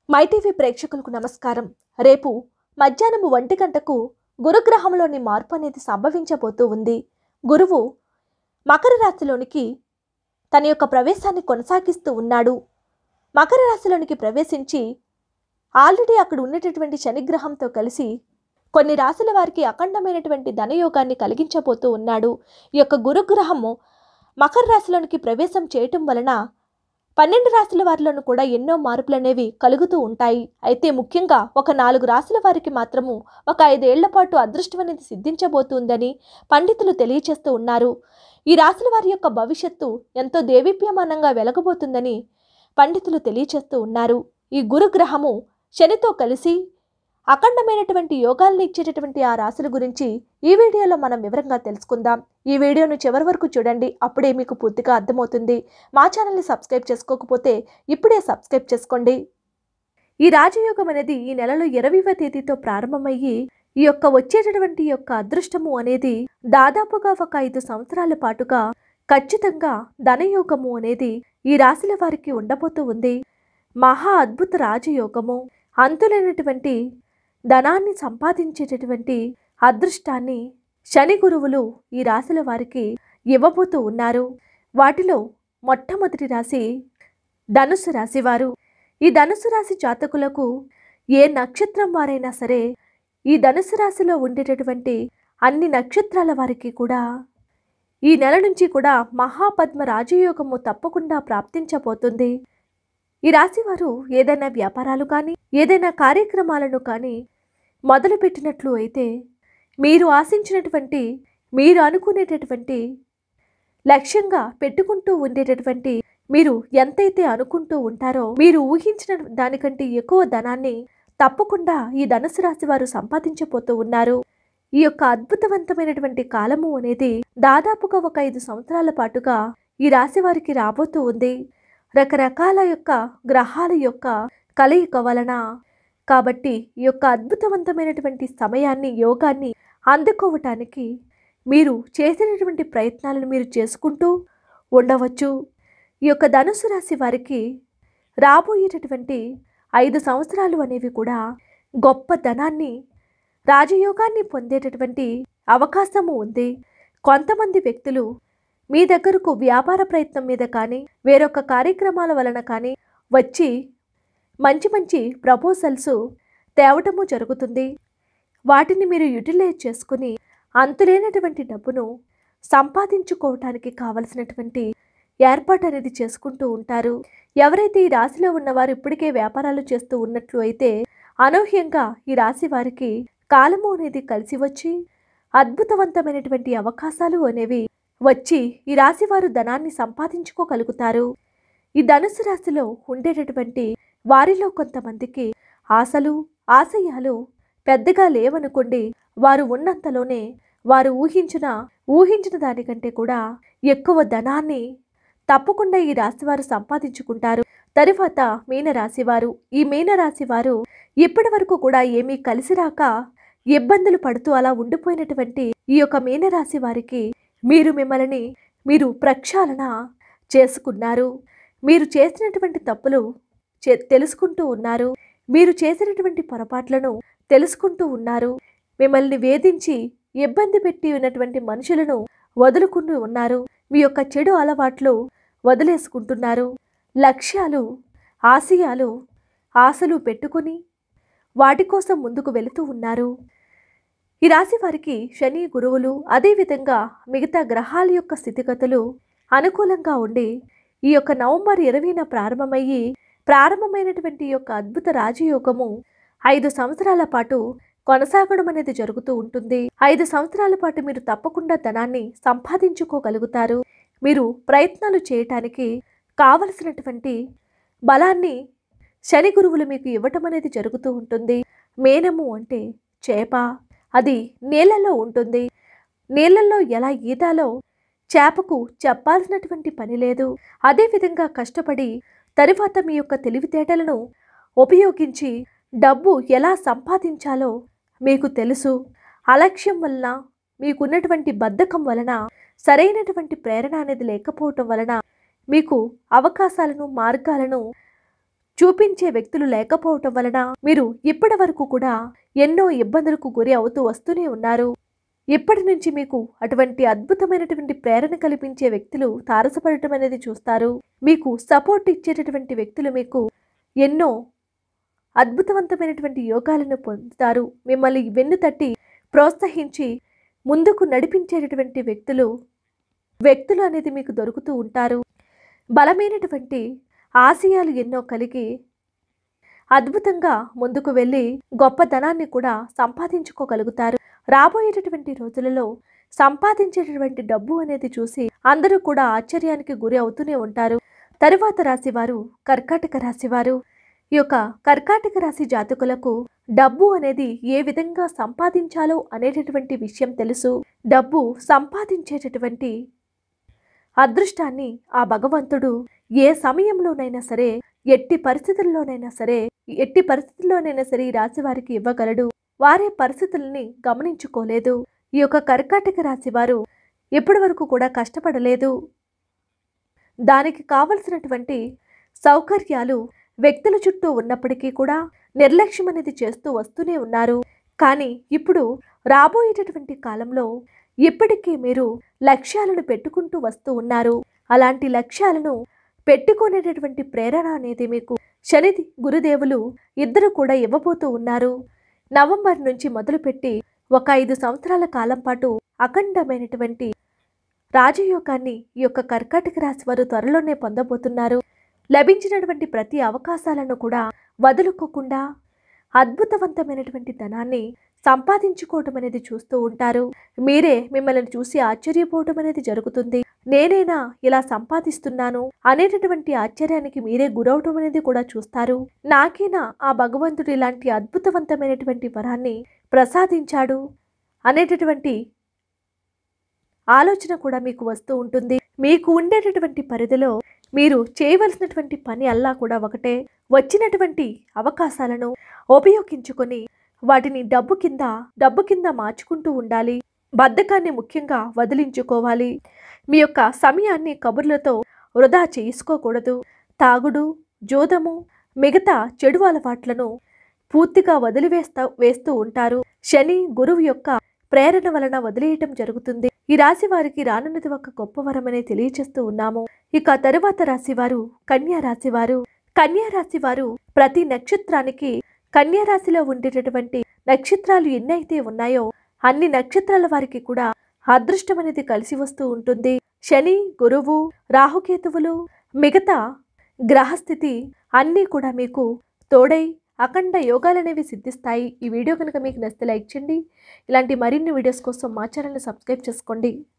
MyTV ప్రేక్షకులకు నమస్కారం రేపు మధ్యాహ్నం ఒంటి గంటకు గురుగ్రహంలోని మార్పు అనేది సంభవించబోతూ ఉంది గురువు మకర రాశిలోనికి తన యొక్క ప్రవేశాన్ని కొనసాగిస్తూ ఉన్నాడు మకర రాశిలోనికి ప్రవేశించి ఆల్రెడీ అక్కడ ఉన్నటువంటి శనిగ్రహంతో కలిసి కొన్ని రాశుల వారికి అఖండమైనటువంటి ధనయోగాన్ని కలిగించబోతూ ఉన్నాడు ఈ యొక్క గురుగ్రహము మకర రాశిలోనికి ప్రవేశం చేయటం వలన పన్నెండు రాశుల వారిలోనూ కూడా ఎన్నో మార్పులు అనేవి కలుగుతూ ఉంటాయి అయితే ముఖ్యంగా ఒక నాలుగు రాశుల వారికి మాత్రము ఒక ఐదేళ్ల పాటు అదృష్టం అనేది సిద్ధించబోతుందని పండితులు తెలియచేస్తూ ఉన్నారు ఈ రాశుల వారి యొక్క భవిష్యత్తు ఎంతో దేవీప్యమానంగా వెలగబోతుందని పండితులు తెలియచేస్తూ ఉన్నారు ఈ గురుగ్రహము శనితో కలిసి అఖండమైనటువంటి యోగాలను ఇచ్చేటటువంటి ఆ రాశుల గురించి ఈ వీడియోలో మనం వివరంగా తెలుసుకుందాం ఈ వీడియోను చివరి వరకు చూడండి అప్పుడే మీకు పూర్తిగా అర్థమవుతుంది మా ఛానల్ని సబ్స్క్రైబ్ చేసుకోకపోతే ఇప్పుడే సబ్స్క్రైబ్ చేసుకోండి ఈ రాజయోగం అనేది ఈ నెలలో ఇరవైవ తేదీతో ప్రారంభమయ్యి ఈ యొక్క వచ్చేటటువంటి యొక్క అదృష్టము అనేది దాదాపుగా ఒక ఐదు సంవత్సరాల పాటుగా ఖచ్చితంగా ధనయోగము అనేది ఈ రాశుల వారికి ఉండబోతూ ఉంది మహా అద్భుత రాజయోగము అంతులేనటువంటి ధనాన్ని సంపాదించేటటువంటి అదృష్టాన్ని శని గురువులు ఈ రాశుల వారికి ఇవ్వబోతూ ఉన్నారు వాటిలో మొట్టమొదటి రాశి ధనుసు రాశి వారు ఈ ధనుసు రాశి జాతకులకు ఏ నక్షత్రం వారైనా సరే ఈ ధనుసు రాశిలో ఉండేటటువంటి అన్ని నక్షత్రాల వారికి కూడా ఈ నెల నుంచి కూడా మహాపద్మ రాజయోగము తప్పకుండా ప్రాప్తించబోతుంది ఈ రాశి వారు ఏదైనా వ్యాపారాలు కానీ ఏదైనా కార్యక్రమాలను కానీ మొదలుపెట్టినట్లు అయితే మీరు ఆశించినటువంటి మీరు అనుకునేటటువంటి లక్ష్యంగా పెట్టుకుంటూ ఉండేటటువంటి మీరు ఎంతైతే అనుకుంటూ ఉంటారో మీరు ఊహించిన దానికంటే ఎక్కువ ధనాన్ని తప్పకుండా ఈ ధనుసు రాశి వారు సంపాదించబోతూ ఉన్నారు ఈ యొక్క అద్భుతవంతమైనటువంటి కాలము అనేది దాదాపుగా ఒక ఐదు సంవత్సరాల పాటుగా ఈ రాశి వారికి రాబోతూ ఉంది రకరకాల యొక్క గ్రహాల యొక్క కలయిక వలన కాబట్టి ఈ యొక్క అద్భుతవంతమైనటువంటి సమయాన్ని యోగాన్ని అందుకోవటానికి మీరు చేసినటువంటి ప్రయత్నాలను మీరు చేసుకుంటూ ఉండవచ్చు ఈ యొక్క ధనుసు రాశి వారికి రాబోయేటటువంటి ఐదు సంవత్సరాలు అనేవి కూడా గొప్ప ధనాన్ని రాజయోగాన్ని పొందేటటువంటి అవకాశము ఉంది కొంతమంది వ్యక్తులు మీ దగ్గరకు వ్యాపార ప్రయత్నం మీద కానీ వేరొక కార్యక్రమాల వలన కానీ వచ్చి మంచి మంచి ప్రపోజల్స్ తేవటము జరుగుతుంది వాటిని మీరు యూటిలైజ్ చేసుకుని అంతులేనటువంటి డబ్బును సంపాదించుకోవటానికి కావలసినటువంటి ఏర్పాటు అనేది చేసుకుంటూ ఉంటారు ఎవరైతే ఈ రాశిలో ఉన్నవారు ఇప్పటికే వ్యాపారాలు చేస్తూ ఉన్నట్లు అయితే అనూహ్యంగా ఈ రాశి వారికి కాలము అనేది కలిసి వచ్చి అద్భుతవంతమైనటువంటి అవకాశాలు అనేవి వచ్చి ఈ రాశి వారు ధనాన్ని సంపాదించుకోగలుగుతారు ఈ ధనుసు రాశిలో ఉండేటటువంటి వారిలో కొంతమందికి ఆశలు ఆశయాలు పెద్దగా లేవనుకోండి వారు ఉన్నంతలోనే వారు ఊహించిన ఊహించిన దానికంటే కూడా ఎక్కువ ధనాన్ని తప్పకుండా ఈ రాశివారు సంపాదించుకుంటారు తరువాత మీనరాశివారు ఈ మీనరాశివారు ఇప్పటి వరకు కూడా ఏమీ కలిసి రాక ఇబ్బందులు పడుతూ అలా ఉండిపోయినటువంటి ఈ యొక్క మీనరాశి వారికి మీరు మిమ్మల్ని మీరు ప్రక్షాళన చేసుకున్నారు మీరు చేసినటువంటి తప్పులు చే- తెలుసుకుంటూ ఉన్నారు మీరు చేసినటువంటి పొరపాట్లను తెలుసుకుంటూ ఉన్నారు మిమ్మల్ని వేధించి ఇబ్బంది పెట్టి ఉన్నటువంటి మనుషులను వదులుకుంటూ ఉన్నారు మీ యొక్క చెడు అలవాట్లు వదిలేసుకుంటున్నారు లక్ష్యాలు ఆశయాలు ఆశలు పెట్టుకొని వాటి కోసం ముందుకు వెళుతూ ఉన్నారు ఈ రాశి వారికి శని గురువులు అదేవిధంగా మిగతా గ్రహాల యొక్క స్థితిగతులు అనుకూలంగా ఉండి ఈ యొక్క నవంబర్ ఇరవైన ప్రారంభమయ్యి ప్రారంభమైనటువంటి ఈ యొక్క అద్భుత రాజయోగము ఐదు సంవత్సరాల పాటు కొనసాగడం అనేది జరుగుతూ ఉంటుంది ఐదు సంవత్సరాల పాటు మీరు తప్పకుండా ధనాన్ని సంపాదించుకోగలుగుతారు మీరు ప్రయత్నాలు చేయటానికి కావలసినటువంటి బలాన్ని శని గురువులు మీకు ఇవ్వటం అనేది జరుగుతూ ఉంటుంది మేనము అంటే చేప అది నీళ్ళలో ఉంటుంది నీళ్ళల్లో ఎలా ఈదాలో చేపకు చెప్పాల్సినటువంటి పని లేదు అదేవిధంగా కష్టపడి తరువాత మీ యొక్క తెలివితేటలను ఉపయోగించి డబ్బు ఎలా సంపాదించాలో మీకు తెలుసు అలక్ష్యం వలన మీకున్నటువంటి బద్ధకం వలన సరైనటువంటి ప్రేరణ అనేది లేకపోవటం వలన మీకు అవకాశాలను మార్గాలను చూపించే వ్యక్తులు లేకపోవటం వలన మీరు ఇప్పటి వరకు కూడా ఎన్నో ఇబ్బందులకు గురి అవుతూ వస్తూనే ఉన్నారు ఇప్పటి నుంచి మీకు అటువంటి అద్భుతమైనటువంటి ప్రేరణ కల్పించే వ్యక్తులు తారసపడటం అనేది చూస్తారు మీకు సపోర్ట్ ఇచ్చేటటువంటి వ్యక్తులు మీకు ఎన్నో అద్భుతవంతమైనటువంటి యోగాలను పొందుతారు మిమ్మల్ని వెన్ను తట్టి ప్రోత్సహించి ముందుకు నడిపించేటటువంటి వ్యక్తులు వ్యక్తులు అనేది మీకు దొరుకుతూ ఉంటారు బలమైనటువంటి ఆశయాలు ఎన్నో కలిగి అద్భుతంగా ముందుకు వెళ్ళి గొప్ప ధనాన్ని కూడా సంపాదించుకోగలుగుతారు రాబోయేటటువంటి రోజులలో సంపాదించేటటువంటి డబ్బు అనేది చూసి అందరూ కూడా ఆశ్చర్యానికి గురి అవుతూనే ఉంటారు తరువాత రాశి వారు కర్కాటక రాశి వారు ఈ యొక్క కర్కాటక రాశి జాతకులకు డబ్బు అనేది ఏ విధంగా సంపాదించాలో అనేటటువంటి విషయం తెలుసు డబ్బు సంపాదించేటటువంటి అదృష్టాన్ని ఆ భగవంతుడు ఏ సమయంలోనైనా సరే ఎట్టి పరిస్థితుల్లోనైనా సరే ఎట్టి పరిస్థితుల్లోనైనా సరే ఈ రాశి వారికి ఇవ్వగలడు వారే పరిస్థితుల్ని గమనించుకోలేదు ఈ యొక్క కర్కాటక రాశి వారు ఇప్పటి వరకు కూడా కష్టపడలేదు దానికి కావలసినటువంటి సౌకర్యాలు వ్యక్తుల చుట్టూ ఉన్నప్పటికీ కూడా నిర్లక్ష్యం అనేది చేస్తూ వస్తూనే ఉన్నారు కానీ ఇప్పుడు రాబోయేటటువంటి కాలంలో ఇప్పటికే మీరు లక్ష్యాలను పెట్టుకుంటూ వస్తూ ఉన్నారు అలాంటి లక్ష్యాలను పెట్టుకునేటటువంటి ప్రేరణ అనేది మీకు శని గురుదేవులు ఇద్దరు కూడా ఇవ్వబోతూ ఉన్నారు నవంబర్ నుంచి మొదలుపెట్టి ఒక ఐదు సంవత్సరాల కాలం పాటు అఖండమైనటువంటి రాజయోగాన్ని ఈ యొక్క కర్కాటక రాశి వారు త్వరలోనే పొందబోతున్నారు లభించినటువంటి ప్రతి అవకాశాలను కూడా వదులుకోకుండా అద్భుతవంతమైనటువంటి ధనాన్ని సంపాదించుకోవటం అనేది చూస్తూ ఉంటారు మీరే మిమ్మల్ని చూసి ఆశ్చర్యపోవటం అనేది జరుగుతుంది నేనేనా ఇలా సంపాదిస్తున్నాను అనేటటువంటి ఆశ్చర్యానికి మీరే గురవటం అనేది కూడా చూస్తారు నాకేనా ఆ భగవంతుడు ఇలాంటి అద్భుతవంతమైనటువంటి వరాన్ని ప్రసాదించాడు అనేటటువంటి ఆలోచన కూడా మీకు వస్తూ ఉంటుంది మీకు ఉండేటటువంటి పరిధిలో మీరు చేయవలసినటువంటి పని అల్లా కూడా ఒకటే వచ్చినటువంటి అవకాశాలను ఉపయోగించుకొని వాటిని డబ్బు కింద డబ్బు కింద మార్చుకుంటూ ఉండాలి బద్ధకాన్ని ముఖ్యంగా వదిలించుకోవాలి మీ యొక్క సమయాన్ని కబుర్లతో వృధా చేసుకోకూడదు తాగుడు జోదము మిగతా చెడు అలవాట్లను పూర్తిగా వదిలివేస్తా వేస్తూ ఉంటారు శని గురువు యొక్క ప్రేరణ వలన వదిలేయటం జరుగుతుంది ఈ రాశి వారికి రానున్నది ఒక గొప్ప వరమనే తెలియచేస్తూ ఉన్నాము ఇక తరువాత రాశి వారు కన్యా రాశి వారు కన్యా రాశి వారు ప్రతి నక్షత్రానికి కన్యా రాశిలో ఉండేటటువంటి నక్షత్రాలు ఎన్నైతే ఉన్నాయో అన్ని నక్షత్రాల వారికి కూడా అదృష్టం అనేది కలిసి వస్తూ ఉంటుంది శని గురువు రాహుకేతువులు మిగతా గ్రహస్థితి అన్నీ కూడా మీకు తోడై అఖండ యోగాలనేవి సిద్ధిస్తాయి ఈ వీడియో కనుక మీకు నచ్చితే లైక్ చేయండి ఇలాంటి మరిన్ని వీడియోస్ కోసం మా ఛానల్ని సబ్స్క్రైబ్ చేసుకోండి